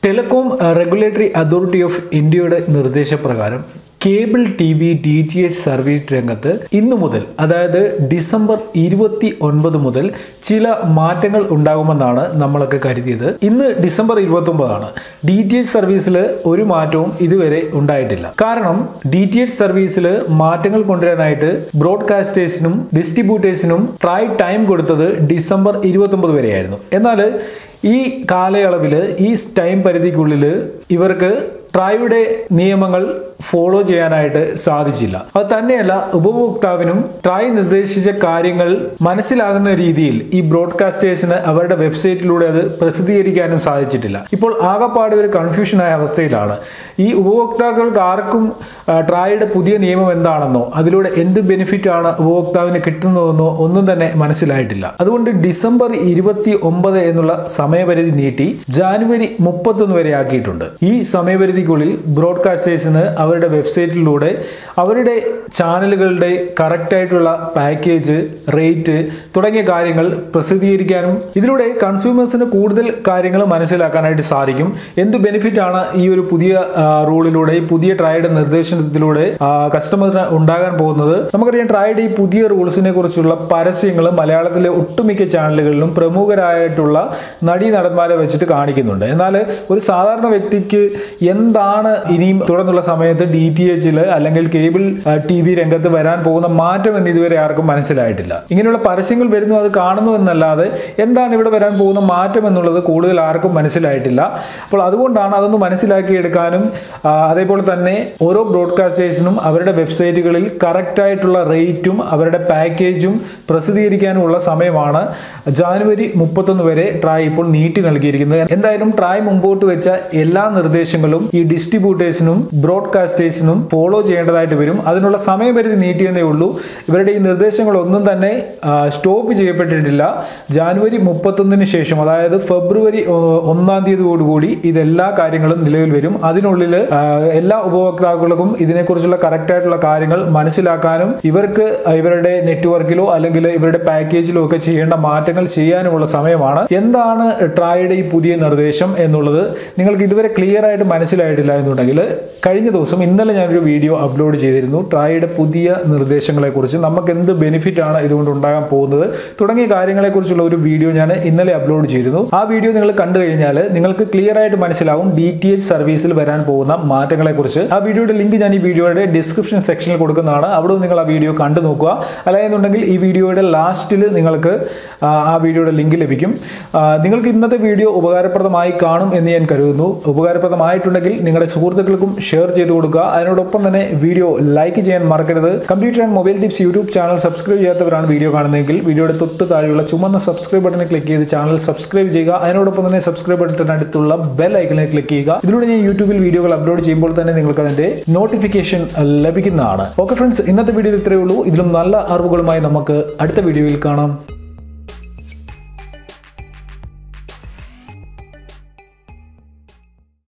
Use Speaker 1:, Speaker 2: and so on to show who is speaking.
Speaker 1: telecom regulatory authority of ഇന്ത്യയുടെ നിർദ്ദേശപ്രകാരം cable T V D T H service രംഗത്ത് ഇന്നു മുതൽ അതായത് ഡിസംബർ ഇരുപത്തി ഒൻപത് മുതൽ ചില മാറ്റങ്ങൾ ഉണ്ടാകുമെന്നാണ് നമ്മളൊക്കെ കരുതിയത് ഇന്ന് ഡിസംബർ ഇരുപത്തി ഒമ്പതാണ് ഡി ടി എച്ച് സർവീസിൽ ഒരു മാറ്റവും ഇതുവരെ ഉണ്ടായിട്ടില്ല കാരണം ഡി ടി എച്ച് സർവീസിൽ മാറ്റങ്ങൾ കൊണ്ടുവരാനായിട്ട് ബ്രോഡ്കാസ്റ്റേഴ്സിനും ഡിസ്ട്രിബ്യൂട്ടേഴ്സിനും ട്രൈ ടൈം കൊടുത്തത് ഡിസംബർ ഇരുപത്തി ഒമ്പത് വരെയായിരുന്നു എന്നാൽ ഈ കാലയളവിൽ ഈ ടൈം പരിധിക്കുള്ളിൽ ഇവർക്ക് ട്രായുടെ നിയമങ്ങൾ ഫോളോ ചെയ്യാനായിട്ട് സാധിച്ചില്ല അത് തന്നെയല്ല ഉപഭോക്താവിനും ട്രായ് നിർദ്ദേശിച്ച കാര്യങ്ങൾ മനസ്സിലാകുന്ന രീതിയിൽ ഈ ബ്രോഡ്കാസ്റ്റേഴ്സിന് അവരുടെ വെബ്സൈറ്റിലൂടെ അത് പ്രസിദ്ധീകരിക്കാനും സാധിച്ചിട്ടില്ല ഇപ്പോൾ ആകപ്പാട് ഒരു കൺഫ്യൂഷനായ അവസ്ഥയിലാണ് ഈ ഉപഭോക്താക്കൾക്ക് ആർക്കും ആ, ട്രായുടെ പുതിയ നിയമം എന്താണെന്നോ അതിലൂടെ എന്ത് ബെനിഫിറ്റ് ആണ് ഉപഭോക്താവിന് കിട്ടുന്നതെന്നോ ഒന്നും തന്നെ മനസ്സിലായിട്ടില്ല അതുകൊണ്ട് ഡിസംബർ ഇരുപത്തി ഒമ്പത് എന്നുള്ള സമയപരിധി നീട്ടി ജാനുവരി മുപ്പത്തൊന്ന് വരെ ആക്കിയിട്ടുണ്ട് ഈ സമയപരിധിക്കുള്ളിൽ ബ്രോഡ്കാസ്റ്റേഴ്സിന് അവരുടെ വെബ്സൈറ്റിലൂടെ അവരുടെ ചാനലുകളുടെ കറക്റ്റ് ആയിട്ടുള്ള പാക്കേജ് റേറ്റ് തുടങ്ങിയ കാര്യങ്ങൾ പ്രസിദ്ധീകരിക്കാനും ഇതിലൂടെ കൺസ്യൂമേഴ്സിന് കൂടുതൽ കാര്യങ്ങൾ മനസ്സിലാക്കാനായിട്ട് സാധിക്കും എന്ത് ബെനിഫിറ്റ് ആണ് ഈ ഒരു പുതിയ ആ, റൂളിലൂടെ ഈ പുതിയ ട്രൈഡ് നിർദ്ദേശത്തിലൂടെ കസ്റ്റമറിന് ഉണ്ടാകാൻ പോകുന്നത് നമുക്കറിയാം ട്രൈഡ് ഈ പുതിയ റൂൾസിനെ കുറിച്ചുള്ള പരസ്യങ്ങൾ മലയാളത്തിലെ ഒട്ടുമിക്ക ചാനലുകളിലും പ്രമുഖരായിട്ടുള്ള നടീ നടന്മാരെ വെച്ചിട്ട് കാണിക്കുന്നുണ്ട് എന്നാൽ ഒരു സാധാരണ വ്യക്തിക്ക് എന്താണ് ഇനിയും തുടർന്നുള്ള സമയത്ത് ഡി ടി എച്ചിൽ അല്ലെങ്കിൽ കേബിൾ ടി വി രംഗത്ത് വരാൻ പോകുന്ന മാറ്റം എന്ന് ഇതുവരെ ആർക്കും മനസ്സിലായിട്ടില്ല ഇങ്ങനെയുള്ള പരസ്യങ്ങൾ വരുന്നു അത് കാണുന്നു എന്നല്ലാതെ എന്താണ് ഇവിടെ വരാൻ പോകുന്ന മാറ്റം എന്നുള്ളത് കൂടുതൽ ആർക്കും മനസ്സിലായിട്ടില്ല അപ്പോൾ അതുകൊണ്ടാണ് അതൊന്ന് മനസ്സിലാക്കിയെടുക്കാനും ആ, അതേപോലെ തന്നെ ഓരോ ബ്രോഡ്കാസ്റ്റേഴ്സിനും അവരുടെ വെബ്സൈറ്റുകളിൽ കറക്റ്റ് ആയിട്ടുള്ള റേറ്റും അവരുടെ പാക്കേജും പ്രസിദ്ധീകരിക്കാനുമുള്ള സമയമാണ് ജാനുവരി മുപ്പത്തൊന്ന് വരെ ട്രായ് ഇപ്പോൾ നീട്ടി നൽകിയിരിക്കുന്നത് എന്തായാലും ട്രായ് മുമ്പോട്ട് വെച്ച എല്ലാ നിർദ്ദേശങ്ങളും ഈ ഡിസ്ട്രിബ്യൂട്ടേഴ്സിനും ബ്രോഡ്കാസ്റ്റേഴ്സിനും ഫോളോ ചെയ്യേണ്ടതായിട്ട് വരും അതിനുള്ള സമയപരിധി നീട്ടിയെന്നേ ഉള്ളൂ ഇവരുടെ ഈ നിർദ്ദേശങ്ങളൊന്നും തന്നെ സ്റ്റോപ്പ് ചെയ്യപ്പെട്ടിട്ടില്ല ജാനുവരി മുപ്പത്തൊന്നിന് ശേഷം അതായത് ഫെബ്രുവരി ആ, ഒന്നാം തീയതിയോടുകൂടി ഇതെല്ലാ കാര്യങ്ങളും നിലവിൽ വരും അതിനുള്ളിൽ ആ, എല്ലാ ഉപഭോക്താക്കൾക്കും ഇതിനെക്കുറിച്ചുള്ള കറക്റ്റ് ആയിട്ടുള്ള കാര്യങ്ങൾ മനസ്സിലാക്കാനും ഇവർക്ക് ഇവരുടെ നെറ്റ്വർക്കിലോ അല്ലെങ്കിൽ ഇവരുടെ പാക്കേജിലോ ഒക്കെ ചെയ്യേണ്ട മാറ്റങ്ങൾ ചെയ്യാനുമുള്ള സമയമാണ് എന്താണ് ട്രായുടെ ഈ പുതിയ നിർദ്ദേശം എന്നുള്ളത് നിങ്ങൾക്ക് ഇതുവരെ ക്ലിയർ ആയിട്ട് മനസ്സിലായിട്ടില്ല എന്നുണ്ടെങ്കിൽ കഴിഞ്ഞ ദിവസം ഇന്നലെ ഞാനൊരു വീഡിയോ അപ്ലോഡ് ചെയ്തിരുന്നു ട്രായുടെ പുതിയ നിർദ്ദേശങ്ങളെക്കുറിച്ച് നമുക്ക് എന്ത് ബെനിഫിറ്റ് ആണ് ഇതുകൊണ്ട് ഉണ്ടാകാൻ പോകുന്നത് തുടങ്ങിയ കാര്യങ്ങളെക്കുറിച്ചുള്ള ഒരു വീഡിയോ ഞാൻ ഇന്നലെ അപ്ലോഡ് ചെയ്തിരുന്നു ആ വീഡിയോ നിങ്ങൾ കണ്ടു കഴിഞ്ഞാൽ നിങ്ങൾക്ക് ക്ലിയർ ആയിട്ട് മനസ്സിലാവും ഡി ടി എച്ച് സർവീസിൽ വരാൻ പോകുന്ന മാറ്റങ്ങളെക്കുറിച്ച് ആ വീഡിയോയുടെ ലിങ്ക് ഞാൻ ഈ വീഡിയോയുടെ ഡിസ്ക്രിപ്ഷൻ സെക്ഷനിൽ കൊടുക്കുന്നതാണ് അവിടെ നിങ്ങൾ ആ വീഡിയോ കണ്ടു നോക്കുക അല്ലായെന്നുണ്ടെങ്കിൽ ഈ വീഡിയോയുടെ ലാസ്റ്റിൽ നിങ്ങൾക്ക് ആ, ആ വീഡിയോയുടെ ലിങ്ക് ലഭിക്കും ആ, നിങ്ങൾക്ക് ഇന്നത്തെ വീഡിയോ ഉപകാരപ്രദമായി കാണും എന്ന് ഞാൻ കരുതുന്നു ഉപകാരപ്രദമായിട്ടുണ്ടെങ്കിൽ നിങ്ങളുടെ സുഹൃത്തുക്കൾക്കും ഷെയർ ചെയ്ത് കൊടുക്കുക അതിനോടൊപ്പം തന്നെ വീഡിയോ ലൈക്ക് ചെയ്യാൻ മറക്കരുത് computer and mobile tips YouTube channel subscribe ചെയ്യാത്തവരാണ് വീഡിയോ കാണുന്നതെങ്കിൽ വീഡിയോയുടെ തൊട്ട് താഴെയുള്ള ചുമന്ന സബ്സ്ക്രൈബ് ബട്ടണിൽ ക്ലിക്ക് ചെയ്ത് ചാനൽ സബ്സ്ക്രൈബ് ചെയ്യുക അതിനോടൊപ്പം തന്നെ സബ്സ്ക്രൈബ് ബട്ടണിന് അടുത്തുള്ള ബെൽ ഐക്കണിൽ ക്ലിക്ക് ചെയ്യുക ഇതിലൂടെ ഞാൻ യൂട്യൂബിൽ വീഡിയോകൾ അപ്ലോഡ് ചെയ്യുമ്പോൾ തന്നെ നിങ്ങൾക്ക് അതിന്റെ നോട്ടിഫിക്കേഷൻ ലഭിക്കുന്നതാണ് ഓക്കെ ഫ്രണ്ട്സ് ഇന്നത്തെ വീഡിയോയിൽ ഇത്രയേ ഉള്ളൂ ഇതിലും നല്ല അറിവുകളുമായി നമുക്ക് അടുത്ത വീഡിയോയിൽ കാണാം